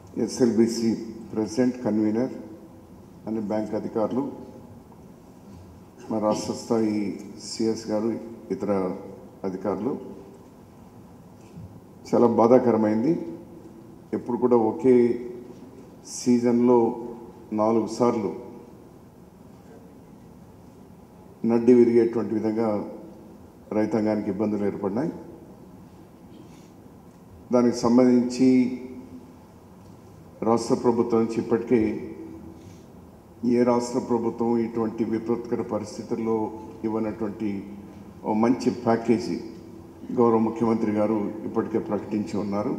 SLBC president convener అని bank అధికారులు మా రాష్ట్ర స్థాయి సిఎస్ గారు ఇతర అధికారులు చాలా బాధాకరమైంది ఎప్పుడు కూడా ఒకే సీజన్లో నాలుగు సార్లు నడ్డి విరిగేటువంటి విధంగా రైతాంగానికి ఇబ్బందులు ఏర్పడినాయి దానికి సంబంధించి రాష్ట్ర ప్రభుత్వం నుంచి ఇప్పటికే ఏ రాష్ట్ర ప్రభుత్వం ఇటువంటి విపత్కర పరిస్థితుల్లో ఇవ్వనటువంటి ఓ మంచి ప్యాకేజీ గౌరవ ముఖ్యమంత్రి గారు ఇప్పటికే ప్రకటించి ఉన్నారు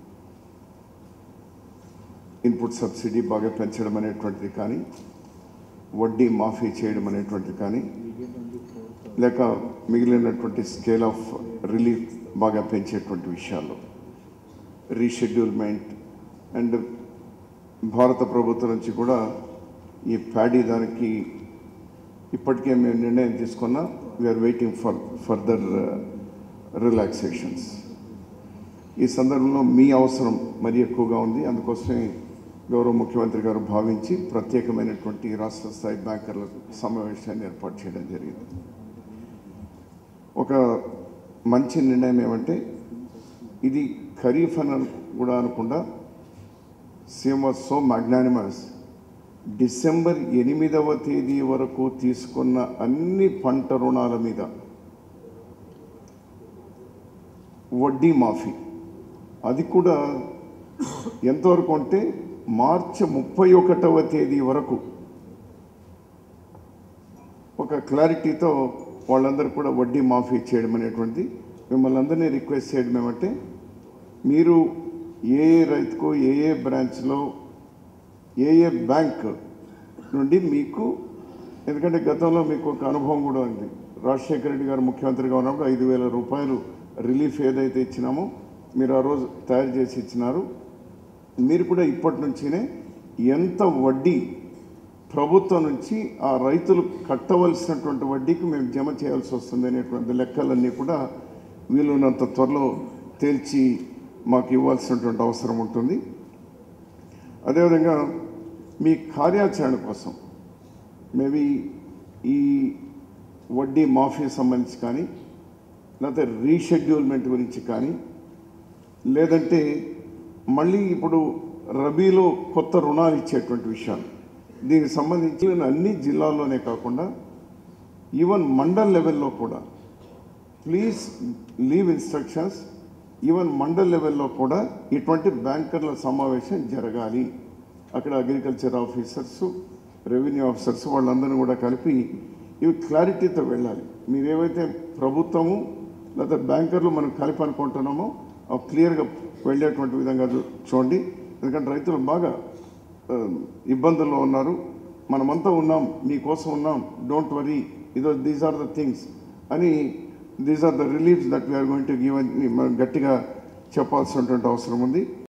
ఇన్పుట్ సబ్సిడీ బాగా పెంచడం అనేటువంటిది కానీ వడ్డీ మాఫీ చేయడం అనేటువంటిది కానీ లేక మిగిలినటువంటి స్కేల్ ఆఫ్ రిలీఫ్ బాగా పెంచేటువంటి విషయాల్లో రీషెడ్యూల్మెంట్ అండ్ భారత ప్రభుత్వం నుంచి కూడా ఈ ప్యాడీ దానికి ఇప్పటికే మేము నిర్ణయం తీసుకున్నా we're waiting for further relaxations ఈ సందర్భంలో మీ అవసరం మరీ ఎక్కువగా ఉంది అందుకోసమే గౌరవ ముఖ్యమంత్రి గారు భావించి ప్రత్యేకమైనటువంటి రాష్ట్ర స్థాయి బ్యాంకర్ల సమావేశాన్ని ఏర్పాటు చేయడం జరిగింది ఒక మంచి నిర్ణయం ఏమంటే ఇది ఖరీఫ్ అని కూడా అనకుండా CM was so magnanimous December ఎనిమిదవ తేదీ వరకు తీసుకున్న అన్ని పంట రుణాల మీద వడ్డీ మాఫీ అది కూడా ఎంతవరకు అంటే మార్చి ముప్పై ఒకటవ తేదీ వరకు ఒక క్లారిటీతో వాళ్ళందరూ కూడా వడ్డీ మాఫీ చేయడం అనేటువంటిది మిమ్మల్ని అందరినీ రిక్వెస్ట్ చేయడం ఏమంటే మీరు ఏ ఏ రైతుకు ఏ ఏ బ్రాంచ్లో ఏ ఏ బ్యాంక్ నుండి మీకు ఎందుకంటే గతంలో మీకు ఒక అనుభవం కూడా ఉంది రాజశేఖర రెడ్డి గారు ముఖ్యమంత్రిగా ఉన్నప్పుడు ఐదు వేల రూపాయలు రిలీఫ్ ఏదైతే ఇచ్చినామో మీరు ఆ రోజు తయారు చేసి ఇచ్చినారు మీరు కూడా ఇప్పటి నుంచినే ఎంత వడ్డీ ప్రభుత్వం నుంచి ఆ రైతులు కట్టవలసినటువంటి వడ్డీకి మేము జమ చేయాల్సి వస్తుంది అనేటువంటి లెక్కలన్నీ కూడా వీలున్నంత త్వరలో తేల్చి మాకు ఇవ్వాల్సినటువంటి అవసరం ఉంటుంది అదేవిధంగా మీ కార్యాచరణ కోసం మేబీ ఈ వడ్డీ మాఫీ సంబంధించి కానీ లేకపోతే రీషెడ్యూల్మెంట్ గురించి కానీ లేదంటే మళ్ళీ ఇప్పుడు రబీలో కొత్త రుణాలు ఇచ్చేటువంటి విషయాలు దీనికి సంబంధించి అన్ని జిల్లాల్లోనే కాకుండా ఈవెన్ మండల్ లెవెల్లో కూడా please leave instructions even mandal లెవెల్లో కూడా ఇటువంటి బ్యాంకర్ల సమావేశం జరగాలి అక్కడ అగ్రికల్చర్ ఆఫీసర్స్ రెవెన్యూ ఆఫీసర్స్ వాళ్ళందరినీ కూడా కలిపి ఇవి క్లారిటీతో వెళ్ళాలి మీరు ఏవైతే ప్రభుత్వము లేదా బ్యాంకర్లు మనం కలిపి అనుకుంటున్నామో అవి క్లియర్గా వెళ్ళేటువంటి విధంగా చూ- చూడండి ఎందుకంటే రైతులు బాగా ఆ, ఇబ్బందుల్లో ఉన్నారు మనమంతా ఉన్నాం మీకోసం ఉన్నాం డోంట్ వరీ ఇదో దీస్ ఆర్ ద థింగ్స్ అని these are the reliefs that we're going to give అని మనం గట్టిగా చెప్పాల్సినటువంటి అవసరం ఉంది